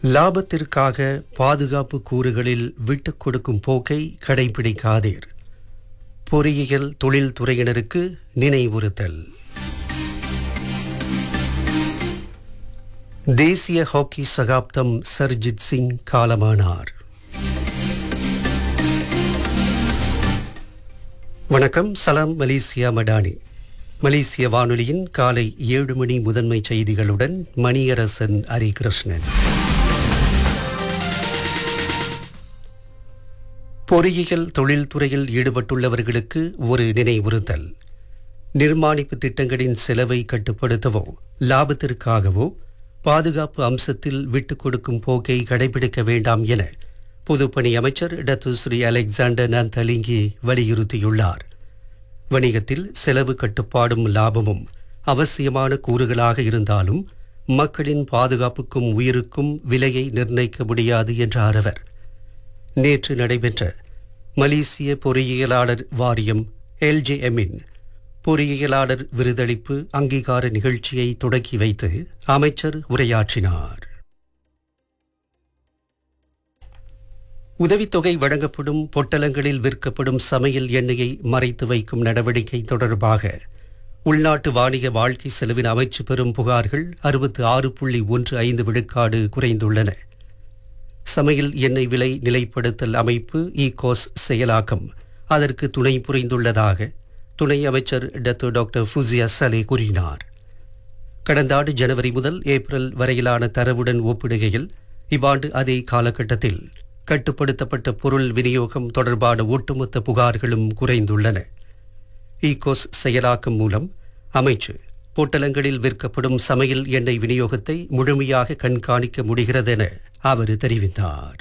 லாபத்திற்காக பாதுகாப்பு கூறுகளில் விட்டுக் கொடுக்கும் போக்கை கடைபிடிக்காதீர் பொறியியல் தொழில்துறையினருக்கு நினைவுறுத்தல் தேசிய ஹாக்கி சகாப்தம் சர்ஜித் சிங் காலமானார் வணக்கம் சலாம் மலேசியா மடானி மலேசிய வானொலியின் காலை ஏழு மணி முதன்மை செய்திகளுடன் மணியரசன் ஹரிகிருஷ்ணன் பொறியியல் தொழில்துறையில் ஈடுபட்டுள்ளவர்களுக்கு ஒரு நினைவுறுத்தல் நிர்மாணிப்பு திட்டங்களின் செலவை கட்டுப்படுத்தவோ லாபத்திற்காகவோ பாதுகாப்பு அம்சத்தில் விட்டுக் கொடுக்கும் போக்கை கடைபிடிக்க வேண்டாம் என பொதுப்பணி அமைச்சர் டத்து ஸ்ரீ அலெக்சாண்டர் நந்தலிங்கி வலியுறுத்தியுள்ளார் வணிகத்தில் செலவு கட்டுப்பாடும் லாபமும் அவசியமான கூறுகளாக இருந்தாலும் மக்களின் பாதுகாப்புக்கும் உயிருக்கும் விலையை நிர்ணயிக்க முடியாது என்றார் அவர் நேற்று நடைபெற்ற மலேசிய பொறியியலாளர் வாரியம் எல்ஜேஎம்மின் பொறியியலாளர் விருதளிப்பு அங்கீகார நிகழ்ச்சியை தொடக்கி வைத்து அமைச்சர் உரையாற்றினார் உதவித்தொகை வழங்கப்படும் பொட்டலங்களில் விற்கப்படும் சமையல் எண்ணெயை மறைத்து வைக்கும் நடவடிக்கை தொடர்பாக உள்நாட்டு வாணிக வாழ்க்கை செலவின் அமைச்சு பெறும் புகார்கள் அறுபத்து ஆறு புள்ளி ஒன்று ஐந்து விழுக்காடு குறைந்துள்ளன சமையல் எண்ணெய் விலை நிலைப்படுத்தல் அமைப்பு இகோஸ் செயலாக்கம் அதற்கு துணை புரிந்துள்ளதாக துணை அமைச்சர் டத்து டாக்டர் ஃபுசியா சலே கூறினார் கடந்த ஆண்டு ஜனவரி முதல் ஏப்ரல் வரையிலான தரவுடன் ஒப்பிடுகையில் இவ்வாண்டு அதே காலகட்டத்தில் கட்டுப்படுத்தப்பட்ட பொருள் விநியோகம் தொடர்பான ஒட்டுமொத்த புகார்களும் குறைந்துள்ளன ஈகோஸ் செயலாக்கம் மூலம் அமைச்சு பொட்டலங்களில் விற்கப்படும் சமையல் எண்ணெய் விநியோகத்தை முழுமையாக கண்காணிக்க முடிகிறது என அவர் தெரிவித்தார்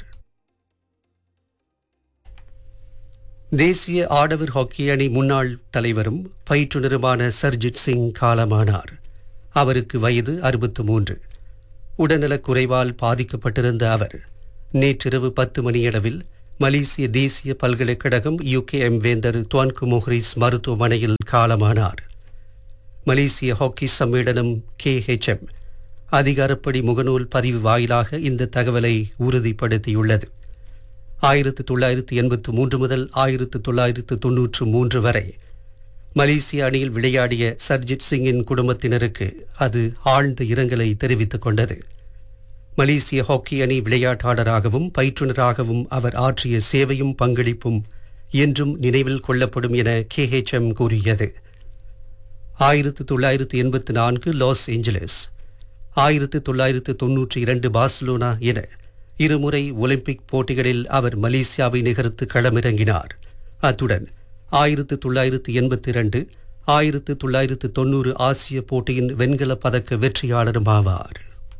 தேசிய ஆடவர் ஹாக்கி அணி முன்னாள் தலைவரும் பயிற்றுனருமான சர்ஜித் சிங் காலமானார் அவருக்கு வயது அறுபத்து மூன்று உடல்நலக் குறைவால் பாதிக்கப்பட்டிருந்த அவர் நேற்றிரவு பத்து மணியளவில் மலேசிய தேசிய பல்கலைக்கழகம் யுகேஎம் வேந்தர் துவான்கு மொஹ்ரிஸ் மருத்துவமனையில் காலமானார் மலேசிய ஹாக்கி சம்மேளனம் கேஹெச்எம் அதிகாரப்படி முகநூல் பதிவு வாயிலாக இந்த தகவலை உறுதிப்படுத்தியுள்ளது ஆயிரத்து தொள்ளாயிரத்து எண்பத்து மூன்று முதல் ஆயிரத்து தொள்ளாயிரத்து தொன்னூற்று மூன்று வரை மலேசிய அணியில் விளையாடிய சர்ஜித் சிங்கின் குடும்பத்தினருக்கு அது ஆழ்ந்த இரங்கலை தெரிவித்துக் கொண்டது மலேசிய ஹாக்கி அணி விளையாட்டாளராகவும் பயிற்றுனராகவும் அவர் ஆற்றிய சேவையும் பங்களிப்பும் என்றும் நினைவில் கொள்ளப்படும் என கேஹெச்எம் கூறியது ஆயிரத்து தொள்ளாயிரத்து எண்பத்து நான்கு லாஸ் ஏஞ்சலஸ் ஆயிரத்து தொள்ளாயிரத்து தொன்னூற்றி இரண்டு பார்சலோனா என இருமுறை ஒலிம்பிக் போட்டிகளில் அவர் மலேசியாவை நிகர்த்து களமிறங்கினார் அத்துடன் ஆயிரத்து தொள்ளாயிரத்து எண்பத்தி இரண்டு ஆயிரத்து தொள்ளாயிரத்து தொன்னூறு ஆசிய போட்டியின் வெண்கலப் பதக்க வெற்றியாளரும் ஆவார்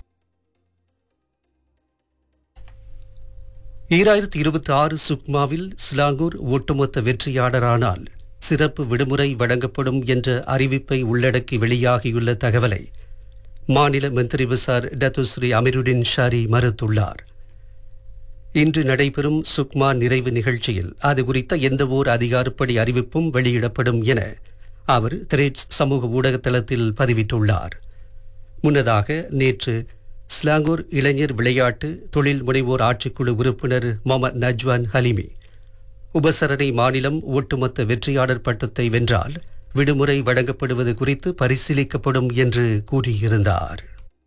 ஈராயிரத்தி இருபத்தி ஆறு சுக்மாவில் ஸ்லாங்கூர் ஒட்டுமொத்த வெற்றியாளரானால் சிறப்பு விடுமுறை வழங்கப்படும் என்ற அறிவிப்பை உள்ளடக்கி வெளியாகியுள்ள தகவலை மாநில மந்திரி விசார் டத்துஸ்ரீ அமிருடின் ஷாரி மறுத்துள்ளார் இன்று நடைபெறும் சுக்மா நிறைவு நிகழ்ச்சியில் அது குறித்த எந்தவோர் அதிகாரப்படி அறிவிப்பும் வெளியிடப்படும் என அவர் திரேட்ஸ் சமூக ஊடகத்தளத்தில் பதிவிட்டுள்ளார் முன்னதாக நேற்று ஸ்லாங்கூர் இளைஞர் விளையாட்டு தொழில் முனைவோர் ஆட்சிக்குழு உறுப்பினர் முகமது நஜ்வான் ஹலிமி உபசரணை மாநிலம் ஒட்டுமொத்த வெற்றியாளர் பட்டத்தை வென்றால் விடுமுறை வழங்கப்படுவது குறித்து பரிசீலிக்கப்படும் என்று கூறியிருந்தார்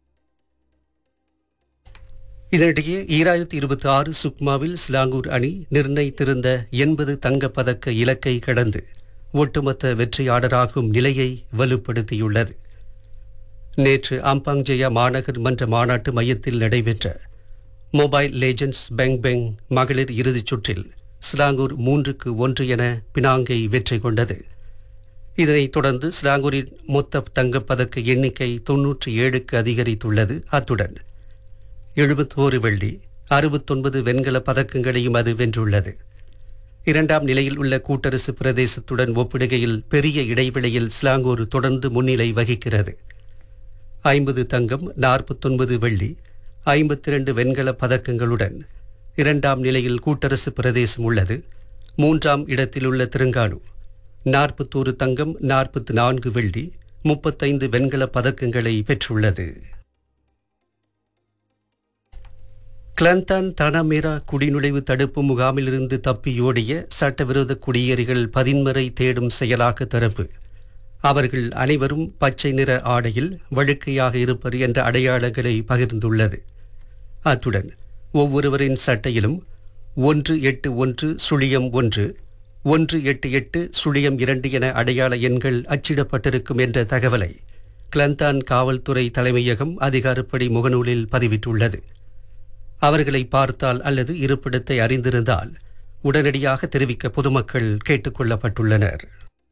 இதனிடையே ஈராயிரத்தி இருபத்தி ஆறு சுக்மாவில் ஸ்லாங்கூர் அணி நிர்ணயித்திருந்த எண்பது தங்கப் பதக்க இலக்கை கடந்து ஒட்டுமொத்த வெற்றியாளராகும் நிலையை வலுப்படுத்தியுள்ளது நேற்று அம்பாங் ஜெயா மாநகர் மன்ற மாநாட்டு மையத்தில் நடைபெற்ற மொபைல் லேஜெண்ட்ஸ் பெங் பெங் மகளிர் இறுதிச் சுற்றில் ஸ்லாங்கூர் மூன்றுக்கு ஒன்று என பினாங்கை வெற்றி கொண்டது இதனைத் தொடர்ந்து ஸ்லாங்கூரின் மொத்த தங்கப்பதக்க எண்ணிக்கை தொன்னூற்றி ஏழுக்கு அதிகரித்துள்ளது அத்துடன் எழுபத்தோரு வெள்ளி அறுபத்தொன்பது வெண்கல பதக்கங்களையும் அது வென்றுள்ளது இரண்டாம் நிலையில் உள்ள கூட்டரசு பிரதேசத்துடன் ஒப்பிடுகையில் பெரிய இடைவெளியில் ஸ்லாங்கூர் தொடர்ந்து முன்னிலை வகிக்கிறது ஐம்பது தங்கம் நாற்பத்தொன்பது வெள்ளி ஐம்பத்தி இரண்டு வெண்கல பதக்கங்களுடன் இரண்டாம் நிலையில் கூட்டரசு பிரதேசம் உள்ளது மூன்றாம் இடத்திலுள்ள திருங்கானு நாற்பத்தோரு தங்கம் நாற்பத்தி நான்கு வெள்ளி முப்பத்தைந்து வெண்கல பதக்கங்களை பெற்றுள்ளது கிளந்தான் தனமேரா குடிநுழைவு தடுப்பு முகாமிலிருந்து தப்பியோடிய சட்டவிரோத குடியேறிகள் பதின்மறை தேடும் செயலாக்க தரப்பு அவர்கள் அனைவரும் பச்சை நிற ஆடையில் வழுக்கையாக இருப்பர் என்ற அடையாளங்களை பகிர்ந்துள்ளது அத்துடன் ஒவ்வொருவரின் சட்டையிலும் ஒன்று எட்டு ஒன்று சுழியம் ஒன்று ஒன்று எட்டு எட்டு சுழியம் இரண்டு என அடையாள எண்கள் அச்சிடப்பட்டிருக்கும் என்ற தகவலை கிளந்தான் காவல்துறை தலைமையகம் அதிகாரப்படி முகநூலில் பதிவிட்டுள்ளது அவர்களை பார்த்தால் அல்லது இருப்பிடத்தை அறிந்திருந்தால் உடனடியாக தெரிவிக்க பொதுமக்கள் கேட்டுக்கொள்ளப்பட்டுள்ளனர்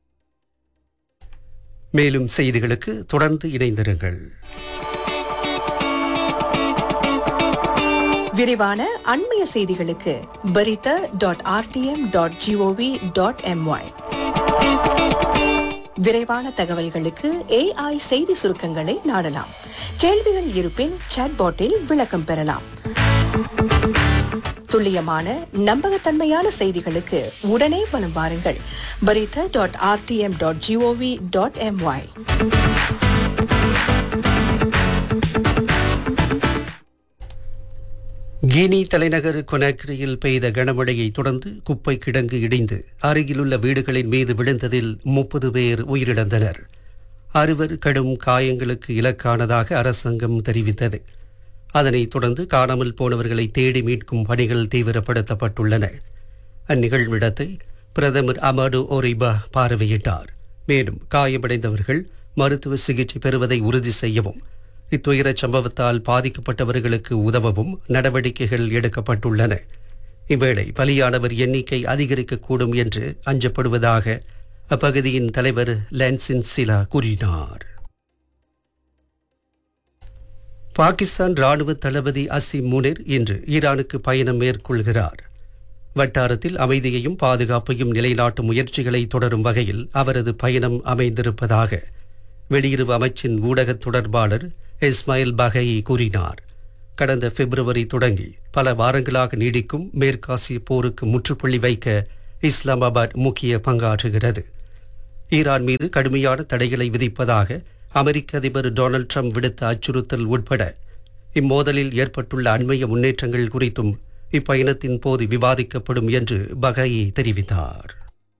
மேலும் செய்திகளுக்கு தொடர்ந்து இணைந்திருங்கள் விரிவான அண்மைய செய்திகளுக்கு berita dot RTM dot GOV dot MY விரைவான தகவல்களுக்கு ஏஐ செய்தி சுருக்கங்களை நாடலாம் கேள்விகள் இருப்பின் சாட்பாட்டில் விளக்கம் பெறலாம் துல்லியமான நம்பகத்தன்மையான செய்திகளுக்கு உடனே வலம் வாருங்கள் berita dot RTM dot GOV dot MY Guinea தலைநகர் கொனாக்ரியில் பெய்த கனமழையை தொடர்ந்து குப்பை கிடங்கு இடிந்து அருகிலுள்ள வீடுகளின் மீது விழுந்ததில் முப்பது பேர் உயிரிழந்தனர் அறுவர் கடும் காயங்களுக்கு இலக்கானதாக அரசாங்கம் தெரிவித்தது அதனைத் தொடர்ந்து காணாமல் போனவர்களை தேடி மீட்கும் பணிகள் தீவிரப்படுத்தப்பட்டுள்ளன அந்நிகழ்விடத்தை பிரதமர் அமடு ஒரிபா பார்வையிட்டார் மேலும் காயமடைந்தவர்கள் மருத்துவ சிகிச்சை பெறுவதை உறுதி செய்யவும் இத்துயரச் சம்பவத்தால் பாதிக்கப்பட்டவர்களுக்கு உதவவும் நடவடிக்கைகள் எடுக்கப்பட்டுள்ளன இவ்வேளை பலியானவர் எண்ணிக்கை அதிகரிக்கக்கூடும் என்று அஞ்சப்படுவதாக அப்பகுதியின் தலைவர் லான்சின் சிலா கூறினார் பாகிஸ்தான் ராணுவ தளபதி அசிம் முனிர் இன்று ஈரானுக்கு பயணம் மேற்கொள்கிறார் வட்டாரத்தில் அமைதியையும் பாதுகாப்பையும் நிலைநாட்டும் முயற்சிகளை தொடரும் வகையில் அவரது பயணம் அமைந்திருப்பதாக வெளியுறவு அமைச்சின் ஊடக தொடர்பாளர் இஸ்மாயில் பகை கூறினார் கடந்த பிப்ரவரி தொடங்கி பல வாரங்களாக நீடிக்கும் மேற்காசிய போருக்கு முற்றுப்புள்ளி வைக்க இஸ்லாமாபாத் முக்கிய பங்காற்றுகிறது ஈரான் மீது கடுமையான தடைகளை விதிப்பதாக அமெரிக்க அதிபர் டொனால்ட் ட்ரம்ப் விடுத்த அச்சுறுத்தல் உட்பட இம்மோதலில் ஏற்பட்டுள்ள அண்மைய முன்னேற்றங்கள் குறித்தும் இப்பயணத்தின் போது விவாதிக்கப்படும் என்று பகை தெரிவித்தார்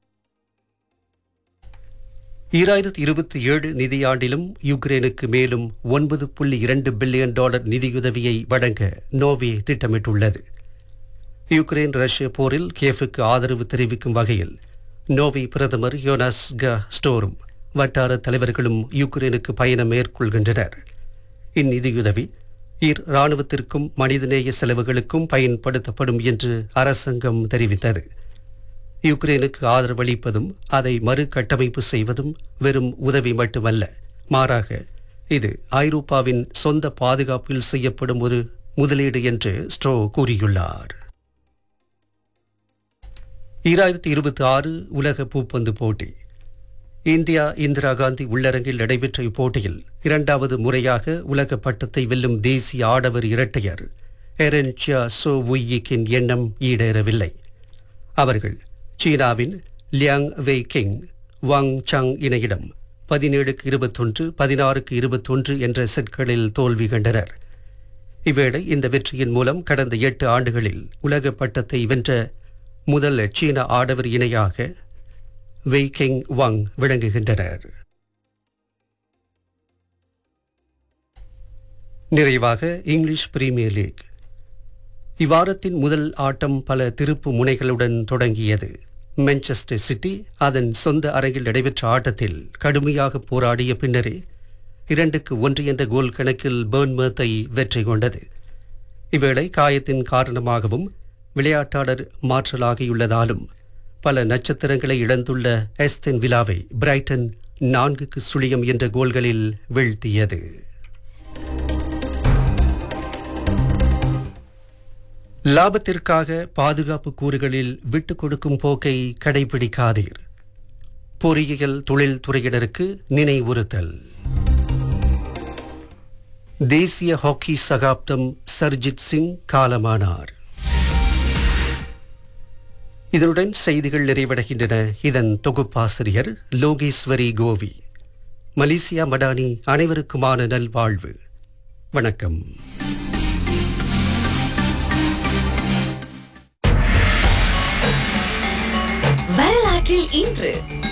ஈராயிரத்தி இருபத்தி ஏழு நிதியாண்டிலும் யுக்ரைனுக்கு மேலும் ஒன்பது புள்ளி இரண்டு பில்லியன் டாலர் நிதியுதவியை வழங்க நோவே திட்டமிட்டுள்ளது யுக்ரைன் ரஷ்ய போரில் கேஃபுக்கு ஆதரவு தெரிவிக்கும் வகையில் நோவி பிரதமர் யோனாஸ் க ஸ்டோரும் வட்டார தலைவர்களும் யுக்ரைனுக்கு பயணம் மேற்கொள்கின்றனர் இந்நிதியுதவி ஈர் இராணுவத்திற்கும் மனிதநேய செலவுகளுக்கும் பயன்படுத்தப்படும் என்று அரசாங்கம் தெரிவித்தது யுக்ரைனுக்கு ஆதரவளிப்பதும் அதை மறுகட்டமைப்பு செய்வதும் வெறும் உதவி மட்டுமல்ல மாறாக இது ஐரோப்பாவின் சொந்த பாதுகாப்பில் செய்யப்படும் ஒரு முதலீடு என்று ஸ்ட்ரோ கூறியுள்ளார் ஈராயிரத்தி இருபத்தி ஆறு உலக பூப்பந்து போட்டி இந்தியா இந்திரா காந்தி உள்ளரங்கில் நடைபெற்ற இப்போட்டியில் இரண்டாவது முறையாக உலக பட்டத்தை வெல்லும் தேசிய ஆடவர் இரட்டையர் எரன் சியா சோ வுய்யிக்கின் எண்ணம் ஈடேறவில்லை அவர்கள் சீனாவின் Liang Wei Keng Wang Chang இணையிடம் பதினேழுக்கு இருபத்தொன்று பதினாறுக்கு இருபத்தொன்று என்ற செட்களில் தோல்வி கண்டனர் இவ்வேளை இந்த வெற்றியின் மூலம் கடந்த எட்டு ஆண்டுகளில் உலக பட்டத்தை வென்ற முதல் சீன ஆடவர் இணையாக வெய் கிங் வாங் விளங்குகின்றனர் நிறைவாக இங்கிலீஷ் பிரீமியர் லீக் இவ்வாரத்தின் முதல் ஆட்டம் பல திருப்பு முனைகளுடன் தொடங்கியது மான்செஸ்டர் சிட்டி அதன் சொந்த அரங்கில் நடைபெற்ற ஆட்டத்தில் கடுமையாக போராடிய பின்னரே இரண்டுக்கு ஒன்று என்ற கோல் கணக்கில் பேர்ன்மர்த்தை வெற்றி கொண்டது இவ்வேளை காயத்தின் காரணமாகவும் விளையாட்டாளர் மாற்றலாகியுள்ளதாலும் பல நட்சத்திரங்களை இழந்துள்ள எஸ்தன் விலாவை பிரைட்டன் நான்குக்கு சுழியம் என்ற கோல்களில் வீழ்த்தியது லாபத்திற்காக பாதுகாப்பு கூறுகளில் விட்டுக் கொடுக்கும் போக்கை கடைபிடிக்காதீர் பொறியியல் தொழில் துறையினருக்கு நினைவுறுத்தல் தேசிய ஹாக்கி சகாப்தம் சர்ஜித் சிங் காலமானார் இதனுடன் செய்திகள் நிறைவடைகின்றன இதன் தொகுப்பாசிரியர் லோகேஸ்வரி கோவி மலேசியா மடானி அனைவருக்குமான நல்வாழ்வு வணக்கம் வரலாற்றில் இன்று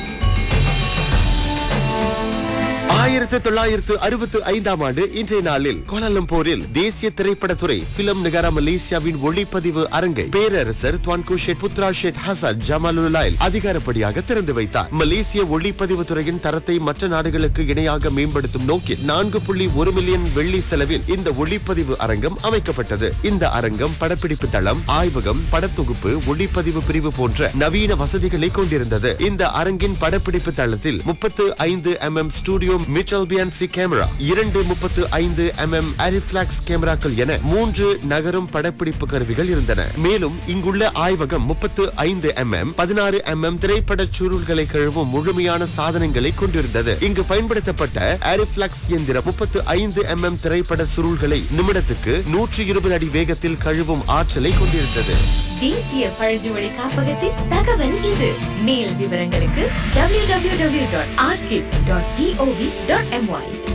ஆயிரத்து தொள்ளாயிரத்து அறுபத்து ஐந்தாம் ஆண்டு இன்றைய நாளில் கோலாலம்பூரில் தேசிய திரைப்படத்துறை பிலிம் நகர மலேசியாவின் ஒளிப்பதிவு அரங்கை பேரரசர் Tuanku Syed Putra Syed Hasan Jamalullail அதிகாரப்படியாக திறந்து வைத்தார் மலேசிய ஒளிப்பதிவு துறையின் தரத்தை மற்ற நாடுகளுக்கு இணையாக மேம்படுத்தும் நோக்கில் நான்கு புள்ளி ஒரு மில்லியன் வெள்ளி செலவில் இந்த ஒளிப்பதிவு அரங்கம் அமைக்கப்பட்டது இந்த அரங்கம் படப்பிடிப்பு தளம் ஆய்வகம் படத்தொகுப்பு ஒளிப்பதிவு பிரிவு போன்ற நவீன வசதிகளை கொண்டிருந்தது இந்த அரங்கின் படப்பிடிப்பு தளத்தில் முப்பத்து ஐந்து M M studio Mitchell BNC camera இரண்டு முப்பத்து ஐந்து எம் எம் அரிஃபிளாக்ஸ் கேமராக்கள் என மூன்று நகரும் படப்பிடிப்பு கருவிகள் இருந்தன மேலும் இங்குள்ள ஆய்வகம் முப்பத்து ஐந்து எம் எம் பதினாறு எம் எம் திரைப்பட சுருள்களை கழுவும் முழுமையான சாதனங்களை கொண்டிருந்தது இங்கு பயன்படுத்தப்பட்ட அரிஃபிளாக்ஸ் இயந்திரம் முப்பத்து ஐந்து எம் எம் திரைப்பட சுருள்களை நிமிடத்துக்கு நூற்றி இருபது அடி வேகத்தில் கழுவும் ஆற்றலை கொண்டிருந்தது தேசிய பழங்குடி காப்பகத்தின் தகவல் இது மேல் விவரங்களுக்கு www.archive.gov.my